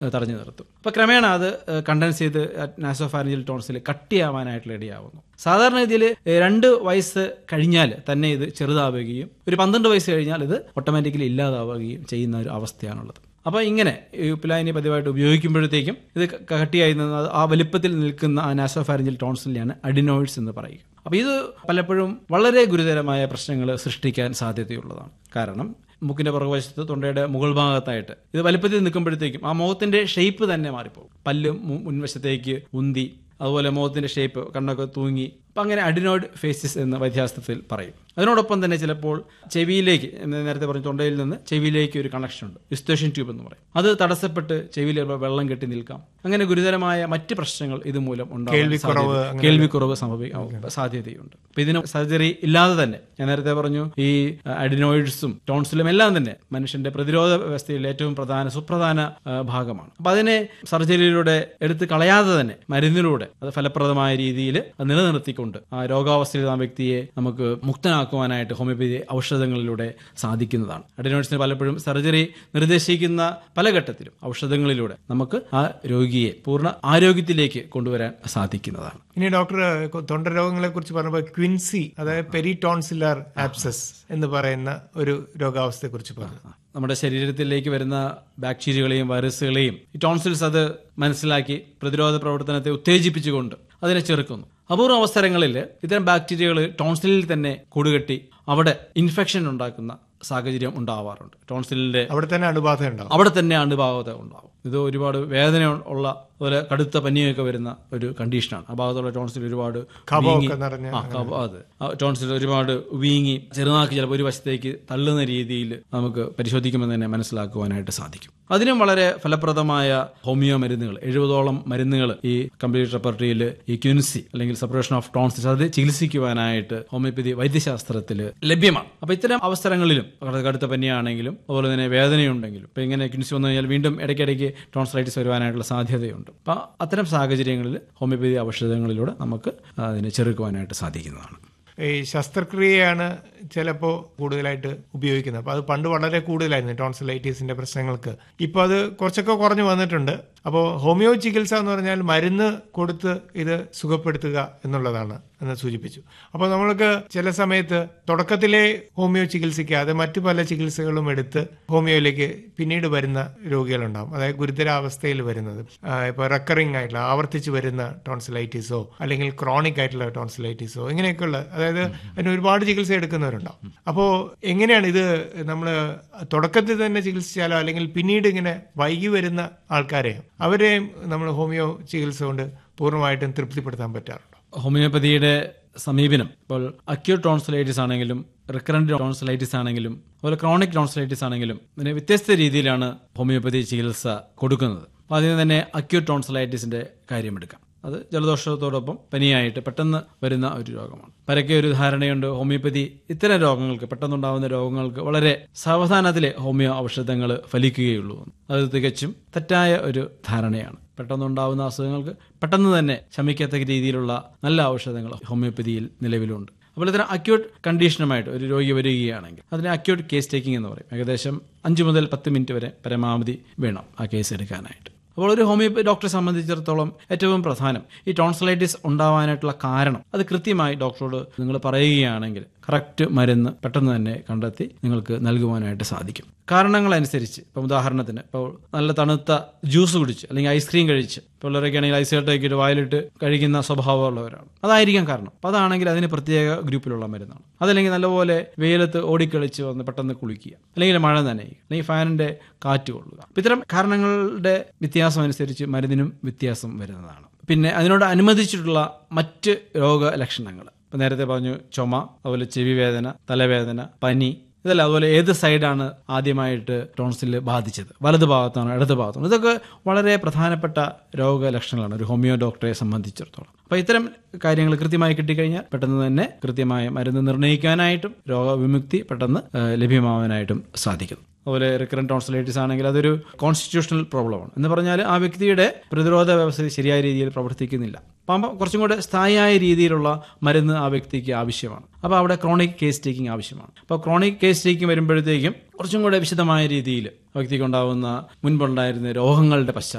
ഏഹ് തടഞ്ഞു നിർത്തും അപ്പോൾ ക്രമേണ അത് കണ്ടൻസ് ചെയ്ത് നാസോഫാരഞ്ചൽ ടോൺസിൽ കട്ടിയാവാനായിട്ടുള്ള ഇടയാവുന്നു സാധാരണ രീതിയിൽ രണ്ട് വയസ്സ് കഴിഞ്ഞാൽ തന്നെ ഇത് ചെറുതാവുകയും ഒരു പന്ത്രണ്ട് വയസ്സ് കഴിഞ്ഞാൽ ഇത് ഓട്ടോമാറ്റിക്കലി ഇല്ലാതാവുകയും ചെയ്യുന്ന ഒരു അവസ്ഥയാണുള്ളത് അപ്പോൾ ഇങ്ങനെ ഈ ഉപ്പിലായനി പതിവായിട്ട് ഉപയോഗിക്കുമ്പോഴത്തേക്കും ഇത് ക- കട്ടിയായി നിന്ന് ആ വലിപ്പത്തിൽ നിൽക്കുന്ന ആ നാസോഫാരഞ്ചൽ ടോൺസിലെയാണ് അഡിനോയിഡ്സ് എന്ന് പറയുക അപ്പോൾ ഇത് പലപ്പോഴും വളരെ ഗുരുതരമായ പ്രശ്നങ്ങൾ സൃഷ്ടിക്കാൻ സാധ്യതയുള്ളതാണ് കാരണം മുക്കിന്റെ പുറകുവശത്ത് തൊണ്ടയുടെ മുകൾ ഭാഗത്തായിട്ട് ഇത് വലിപ്പത്തിൽ നിൽക്കുമ്പോഴത്തേക്കും ആ മുഖത്തിന്റെ ഷേപ്പ് തന്നെ മാറിപ്പോകും പല്ല് മു- മുൻവശത്തേക്ക് ഉന്തി അതുപോലെ മുഖത്തിന്റെ ഷേപ്പ് കണ്ണൊക്കെ തൂങ്ങി അപ്പം അങ്ങനെ അഡിനോയിഡ് ഫേസിസ് എന്ന് വൈദ്യശാസ്ത്രത്തിൽ പറയും അതിനോടൊപ്പം തന്നെ ചിലപ്പോൾ ചെവിയിലേക്ക് എന്ന് നേരത്തെ പറഞ്ഞ തൊണ്ടയിൽ നിന്ന് ചെവിയിലേക്ക് ഒരു കണക്ഷൻ ഉണ്ട് വിസ്തേഷൻ ട്യൂബ് എന്ന് പറയും അത് തടസ്സപ്പെട്ട് ചെവിയിൽ ചിലപ്പോൾ വെള്ളം കെട്ടി നിൽക്കാം അങ്ങനെ ഗുരുതരമായ മറ്റ് പ്രശ്നങ്ങൾ ഇതുമൂലം ഉണ്ടാവാൻ കേൾവിക്കുറവ് സാധ്യത- കേൾവിക്കുറവ് സംഭവിക്കാൻ സാധ്യതയുണ്ട് അപ്പൊ ഇതിന് സർജറി ഇല്ലാതെ തന്നെ ഞാൻ നേരത്തെ പറഞ്ഞു ഈ അഡിനോയിഡ്സും ടോൺസിലും എല്ലാം തന്നെ മനുഷ്യന്റെ പ്രതിരോധ വ്യവസ്ഥയിൽ ഏറ്റവും പ്രധാന സുപ്രധാന ആ, ഭാഗമാണ് അപ്പൊ അതിനെ സർജറിയിലൂടെ എടുത്ത് കളയാതെ തന്നെ മരുന്നിലൂടെ അത് ഫലപ്രദമായ രീതിയിൽ അത് നിലനിർത്തിക്കൊണ്ട് ആ രോഗാവസ്ഥയിൽ ആ വ്യക്തിയെ നമുക്ക് മുക്തനാക്കുവാനായിട്ട് ഹോമിയോപ്പതി ഔഷധങ്ങളിലൂടെ സാധിക്കുന്നതാണ് അഡിനോയിഡ്സിന് പലപ്പോഴും സർജറി നിർദ്ദേശിക്കുന്ന പല ഘട്ടത്തിലും ഔഷധങ്ങളിലൂടെ നമുക്ക് ആ രോഗിയെ പൂർണ്ണ ആരോഗ്യത്തിലേക്ക് കൊണ്ടുവരാൻ സാധിക്കുന്നതാണ് ഇനി ഡോക്ടർ തൊണ്ട രോഗങ്ങളെ കുറിച്ച് പറഞ്ഞപ്പോൾ ക്വിൻസി അതായത് പെരിടോൺസിലർ ആപ്സസ് എന്ന് പറയുന്ന ഒരു രോഗാവസ്ഥയെ കുറിച്ച് പറഞ്ഞു നമ്മുടെ ശരീരത്തിലേക്ക് വരുന്ന ബാക്ടീരിയകളെയും വൈറസുകളെയും ഈ ടോൺസിൽസ് അത് മനസ്സിലാക്കി പ്രതിരോധ പ്രവർത്തനത്തെ ഉത്തേജിപ്പിച്ചുകൊണ്ട് അതിനെ ചെറുക്കുന്നു അപൂർവ അവസരങ്ങളിൽ ഇത്തരം ബാക്ടീരിയകൾ ടോൺസിലിൽ തന്നെ കൂടുകെട്ടി അവിടെ ഇൻഫെക്ഷൻ ഉണ്ടാക്കുന്ന സാഹചര്യം ഉണ്ടാവാറുണ്ട് ടോൺസിലിന്റെ അവിടെ തന്നെ അണുബാധ ഉണ്ടാവും അവിടെ തന്നെ അണുബാധ ഉണ്ടാവും ഇത് ഒരുപാട് വേദന ഉള്ള അതുപോലെ കടുത്ത പനിയൊക്കെ വരുന്ന ഒരു കണ്ടീഷനാണ് ആ ഭാഗത്തുള്ള ടോൺസിൽ ഒരുപാട് വീങ്ങി- ഒക്കെ നിറഞ്ഞ ആ, കഫ- അതെ ആ, ടോൺസിൽ ഒരുപാട് വീങ്ങി ചെറുനാക്ക് ചിലപ്പോൾ ഒരു വശത്തേക്ക് തള്ളുന്ന രീതിയിൽ നമുക്ക് പരിശോധിക്കുമ്പോൾ തന്നെ മനസ്സിലാക്കുവാനായിട്ട് സാധിക്കും അതിനും വളരെ ഫലപ്രദമായ ഹോമിയോ മരുന്നുകൾ എഴുപതോളം മരുന്നുകൾ ഈ കംപ്ലീറ്റ് റെപ്പർട്ടറിയിൽ ഈ ക്യുൻസി അല്ലെങ്കിൽ സെപ്പറേഷൻ ഓഫ് ടോൺസിൽസ് അത് ചികിത്സിക്കുവാനായിട്ട് ഹോമിയോപ്പതി വൈദ്യശാസ്ത്രത്തിൽ ലഭ്യമാണ് അപ്പൊ ഇത്തരം അവസരങ്ങളിലും കട- കടുത്ത പനിയാണെങ്കിലും അതുപോലെ തന്നെ വേദനയുണ്ടെങ്കിലും ഇപ്പൊ ഇങ്ങനെ ക്യുൻസി വന്നു കഴിഞ്ഞാൽ വീണ്ടും ഇടയ്ക്കിടയ്ക്ക് ടോൺസിലൈറ്റിസ് വരുവാനായിട്ടുള്ള സാധ്യതയുണ്ട് അപ്പൊ അത്തരം സാഹചര്യങ്ങളിൽ ഹോമിയോപ്പതി ഔഷധങ്ങളിലൂടെ നമുക്ക് അതിനെ ചെറുക്കുവാനായിട്ട് സാധിക്കുന്നതാണ് ഈ ശസ്ത്രക്രിയയാണ് ചിലപ്പോൾ കൂടുതലായിട്ട് ഉപയോഗിക്കുന്നത് അപ്പോൾ അത് പണ്ട് വളരെ കൂടുതലായിരുന്നു ടോൺസിലൈറ്റീസിന്റെ പ്രശ്നങ്ങൾക്ക് ഇപ്പോൾ അത് കുറച്ചൊക്കെ കുറഞ്ഞു വന്നിട്ടുണ്ട് അപ്പോൾ ഹോമിയോ ചികിത്സ എന്ന് പറഞ്ഞാൽ മരുന്ന് കൊടുത്ത് ഇത് സുഖപ്പെടുത്തുക എന്നുള്ളതാണ് എന്ന് സൂചിപ്പിച്ചു അപ്പോൾ നമ്മൾക്ക് ചില സമയത്ത് തുടക്കത്തിലെ ഹോമിയോ ചികിത്സിക്കാതെ മറ്റു പല ചികിത്സകളും എടുത്ത് ഹോമിയോയിലേക്ക് പിന്നീട് വരുന്ന രോഗികളുണ്ടാവും അതായത് ഗുരുതരാവസ്ഥയിൽ വരുന്നത് ഇപ്പോൾ റെക്കറിംഗ് ആയിട്ടുള്ള ആവർത്തിച്ച് വരുന്ന ടോൺസിലൈറ്റിസോ അല്ലെങ്കിൽ ക്രോണിക് ആയിട്ടുള്ള ടോൺസിലൈറ്റിസോ ഇങ്ങനെയൊക്കെയുള്ള അതായത് അതിന് ഒരുപാട് ചികിത്സ എടുക്കുന്നവരുണ്ടാവും അപ്പോൾ എങ്ങനെയാണ് ഇത് നമ്മൾ തുടക്കത്തിൽ തന്നെ ചികിത്സിച്ചാലോ അല്ലെങ്കിൽ പിന്നീട് ഇങ്ങനെ വൈകി വരുന്ന ആൾക്കാരെ അവരെയും നമ്മൾ ഹോമിയോ ചികിത്സ കൊണ്ട് പൂർണ്ണമായിട്ടും തൃപ്തിപ്പെടുത്താൻ പറ്റാറുണ്ടോ ഹോമിയോപ്പതിയുടെ സമീപനം ഇപ്പോൾ അക്യൂട്ട് ടോൺസിലൈറ്റിസ് ആണെങ്കിലും റിക്കറന്റ് ടോൺസിലൈറ്റിസ് ആണെങ്കിലും അതുപോലെ ക്രോണിക് ടോൺസിലൈറ്റിസ് ആണെങ്കിലും ഇതിന് വ്യത്യസ്ത രീതിയിലാണ് ഹോമിയോപ്പതി ചികിത്സ കൊടുക്കുന്നത് അപ്പോൾ അതിന് തന്നെ അക്യൂട്ട് ടോൺസിലൈറ്റിസിന്റെ കാര്യമെടുക്കാം അത് ജലദോഷത്തോടൊപ്പം പനിയായിട്ട് പെട്ടെന്ന് വരുന്ന ഒരു രോഗമാണ് പരക്കെ ഒരു ധാരണയുണ്ട് ഹോമിയോപ്പതി ഇത്തരം രോഗങ്ങൾക്ക് പെട്ടെന്നുണ്ടാകുന്ന രോഗങ്ങൾക്ക് വളരെ സാവധാനത്തിലെ ഹോമിയോ ഔഷധങ്ങൾ ഫലിക്കുകയുള്ളൂ എന്ന്. അത് തികച്ചും തെറ്റായ ഒരു ധാരണയാണ് പെട്ടെന്നുണ്ടാകുന്ന അസുഖങ്ങൾക്ക് പെട്ടെന്ന് തന്നെ ശമിക്കത്തക്ക രീതിയിലുള്ള നല്ല ഔഷധങ്ങൾ ഹോമിയോപ്പതിയിൽ നിലവിലുണ്ട് അപ്പോൾ ഇത്തരം അക്യൂട്ട് കണ്ടീഷനുമായിട്ട് ഒരു രോഗി വരികയാണെങ്കിൽ അതിനെ അക്യൂട്ട് കേസ് ടേക്കിംഗ് എന്ന് പറയും ഏകദേശം അഞ്ച് മുതൽ പത്ത് മിനിറ്റ് വരെ പരമാവധി വേണം ആ കേസ് എടുക്കാനായിട്ട് അപ്പോൾ ഒരു ഹോമിയോപ്പതി ഡോക്ടറെ സംബന്ധിച്ചിടത്തോളം ഏറ്റവും പ്രധാനം ഈ ടോൺസിലൈറ്റിസ് ഉണ്ടാവാനായിട്ടുള്ള കാരണം അത് കൃത്യമായി ഡോക്ടറോട് നിങ്ങൾ പറയുകയാണെങ്കിൽ കറക്റ്റ് മരുന്ന് പെട്ടെന്ന് തന്നെ കണ്ടെത്തി നിങ്ങൾക്ക് നൽകുവാനായിട്ട് സാധിക്കും കാരണങ്ങളനുസരിച്ച് ഇപ്പം ഉദാഹരണത്തിന് ഇപ്പോൾ നല്ല തണുത്ത ജ്യൂസ് കുടിച്ച് അല്ലെങ്കിൽ ഐസ്ക്രീം കഴിച്ച് പിള്ളേരൊക്കെ ആണെങ്കിൽ ഐസ് കട്ടയൊക്കെ വായിലിട്ട് കഴിക്കുന്ന സ്വഭാവമുള്ളവരാണ് അതായിരിക്കാം കാരണം അപ്പം അതാണെങ്കിൽ അതിന് പ്രത്യേക ഗ്രൂപ്പിലുള്ള മരുന്നാണ് അതല്ലെങ്കിൽ നല്ലപോലെ വെയിലത്ത് ഓടിക്കളിച്ച് വന്ന് പെട്ടെന്ന് കുളിക്കുക അല്ലെങ്കിൽ മഴ നനയുക അല്ലെങ്കിൽ ഫാനിന്റെ കാറ്റ് കൊള്ളുക അപ്പം ഇത്തരം കാരണങ്ങളുടെ വ്യത്യാസം അനുസരിച്ച് മരുന്നിനും വ്യത്യാസം വരുന്നതാണ് പിന്നെ അതിനോട് അനുബന്ധിച്ചിട്ടുള്ള മറ്റ് രോഗലക്ഷണങ്ങൾ ഇപ്പം നേരത്തെ പറഞ്ഞു ചുമ അതുപോലെ ചെവി വേദന തലവേദന പനി ഇതല്ല അതുപോലെ ഏത് സൈഡാണ് ആദ്യമായിട്ട് ടോൺസിൽ ബാധിച്ചത് വലത് ഭാഗത്താണോ ഇടത് ഭാഗത്താണോ ഇതൊക്കെ വളരെ പ്രധാനപ്പെട്ട രോഗലക്ഷണങ്ങളാണ് ഒരു ഹോമിയോ ഡോക്ടറെ സംബന്ധിച്ചിടത്തോളം അപ്പോൾ ഇത്തരം കാര്യങ്ങൾ കൃത്യമായി കിട്ടിക്കഴിഞ്ഞാൽ പെട്ടെന്ന് തന്നെ കൃത്യമായ മരുന്ന് നിർണ്ണയിക്കാനായിട്ടും രോഗവിമുക്തി പെട്ടെന്ന് ഏഹ്, ലഭ്യമാവാനായിട്ടും സാധിക്കുന്നു അതുപോലെ റിക്കറന്റ് ടോൺസിലൈറ്റിസ് ആണെങ്കിൽ അതൊരു കോൺസ്റ്റിറ്റ്യൂഷണൽ പ്രോബ്ലമാണ് എന്ന് പറഞ്ഞാൽ ആ വ്യക്തിയുടെ പ്രതിരോധ വ്യവസ്ഥ ശരിയായ രീതിയിൽ പ്രവർത്തിക്കുന്നില്ല അപ്പം കുറച്ചും കൂടെ സ്ഥായിയായ രീതിയിലുള്ള മരുന്ന് ആ വ്യക്തിക്ക് ആവശ്യമാണ് അപ്പോൾ അവിടെ ക്രോണിക് കേസ് ടേക്കിംഗ് ആവശ്യമാണ് അപ്പോൾ ക്രോണിക് കേസ് ടേക്കിംഗ് വരുമ്പോഴത്തേക്കും കുറച്ചും കൂടെ വിശദമായ രീതിയിൽ വ്യക്തിക്ക് ഉണ്ടാകുന്ന മുൻപുണ്ടായിരുന്ന രോഗങ്ങളുടെ പശ്ചാത്തലം